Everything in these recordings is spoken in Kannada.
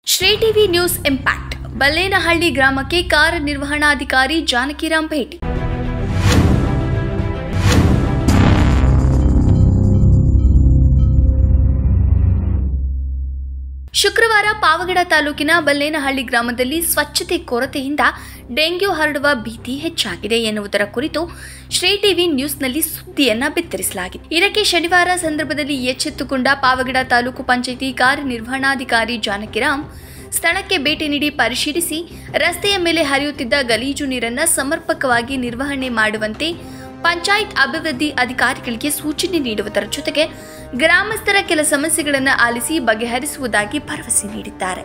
Shri TV news impact Ballenahalli ಗ್ರಾಮಕ್ಕೆ ಕಾರ್ಯನಿರ್ವಹಣಾಧಿಕಾರಿ ಜಾನಕಿರಾಮ್ ಭೇಟಿ ಶುಕ್ರವಾರ ಪಾವಗಡ ತಾಲೂಕಿನ ಬಲ್ಲೇನಹಳ್ಳಿ ಗ್ರಾಮದಲ್ಲಿ ಸ್ವಚ್ಛತೆ ಕೊರತೆಯಿಂದ ಡೆಂಗ್ಯೂ ಹರಡುವ ಭೀತಿ ಹೆಚ್ಚಾಗಿದೆ ಎನ್ನುವುದರ ಕುರಿತು ಶ್ರೀ ಟಿವಿ ನ್ಯೂಸ್ನಲ್ಲಿ ಸುದ್ದಿಯನ್ನ ಬಿತ್ತರಿಸಲಾಗಿದೆ ಇದಕ್ಕೆ ಶನಿವಾರ ಸಂದರ್ಭದಲ್ಲಿ ಎಚ್ಚೆತ್ತುಕೊಂಡ ಪಾವಗಡ ತಾಲೂಕು ಪಂಚಾಯಿತಿ ಕಾರ್ಯನಿರ್ವಹಣಾಧಿಕಾರಿ ಜಾನಕಿರಾಮ್ ಸ್ಥಳಕ್ಕೆ ಭೇಟಿ ನೀಡಿ ಪರಿಶೀಲಿಸಿ ರಸ್ತೆಯ ಮೇಲೆ ಹರಿಯುತ್ತಿದ್ದ ಗಲೀಜು ನೀರನ್ನು ಸಮರ್ಪಕವಾಗಿ ನಿರ್ವಹಣೆ ಮಾಡುವಂತೆ ಪಂಚಾಯತ್ ಅಭಿವೃದ್ಧಿ ಅಧಿಕಾರಿಗಳಿಗೆ ಸೂಚನೆ ನೀಡುವುದರ ಜೊತೆಗೆ ಗ್ರಾಮಸ್ಥರ ಕೆಲ ಸಮಸ್ಯೆಗಳನ್ನು ಆಲಿಸಿ ಬಗೆಹರಿಸುವುದಾಗಿ ಭರವಸೆ ನೀಡಿದ್ದಾರೆ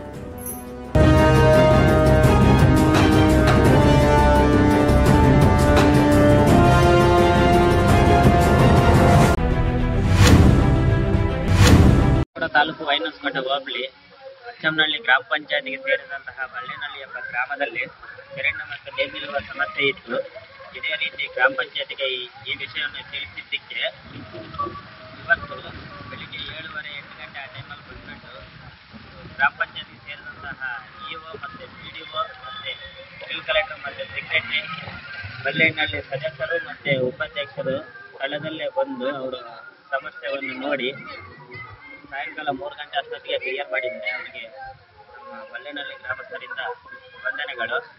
ಕೂಡ ತಾಲೂಕು ವೈನಸ್ಮಠ ಹೋಬಳಿ ಅಚ್ಚಂನಹಳ್ಳಿ ಗ್ರಾಮ ಪಂಚಾಯತಿಗೆ ಸೇರಿದಂತಹ ಬಳ್ಳಿನಹಳ್ಳಿ ಎಂಬ ಗ್ರಾಮದಲ್ಲಿ ಚರಂಡಿ ಮತ್ತು ಡೆಂಗಿರುವ ಸಮಸ್ಯೆ ಇತ್ತು ಇದೇ ರೀತಿ ಗ್ರಾಮ ಪಂಚಾಯತಿಗೆ ಈ ಈ ವಿಷಯವನ್ನು ತಿಳಿಸಿದ್ದಕ್ಕೆ ಇವತ್ತು ಬೆಳಿಗ್ಗೆ ಏಳುವರೆ ಎಂಟು ಗಂಟೆ ಆ ಟೈಮಲ್ಲಿ ಬಂದ್ಬಿಟ್ಟು ಗ್ರಾಮ ಪಂಚಾಯತಿಗೆ ಸೇರಿದಂತಹ ಇ ಒ ಮತ್ತು ಪಿ ಡಿ ಒ ಮತ್ತು ಬಿಲ್ ಕಲೆಕ್ಟರ್ ಮತ್ತು ಸೆಕ್ರೆಟರಿ ಬಲ್ಲೇನಹಳ್ಳಿ ಸದಸ್ಯರು ಮತ್ತು ಉಪಾಧ್ಯಕ್ಷರು ಸ್ಥಳದಲ್ಲೇ ಬಂದು ಅವರು ಸಮಸ್ಯೆಯನ್ನು ನೋಡಿ ಸಾಯಂಕಾಲ ಮೂರು ಗಂಟೆ ಅಷ್ಟೊತ್ತಿಗೆ ಕ್ಲಿಯರ್ ಮಾಡಿದ್ದೆ ಅವರಿಗೆ ನಮ್ಮ ಬಲ್ಲೇನಹಳ್ಳಿ ಗ್ರಾಮಸ್ಥರಿಂದ ವಂದನೆಗಳು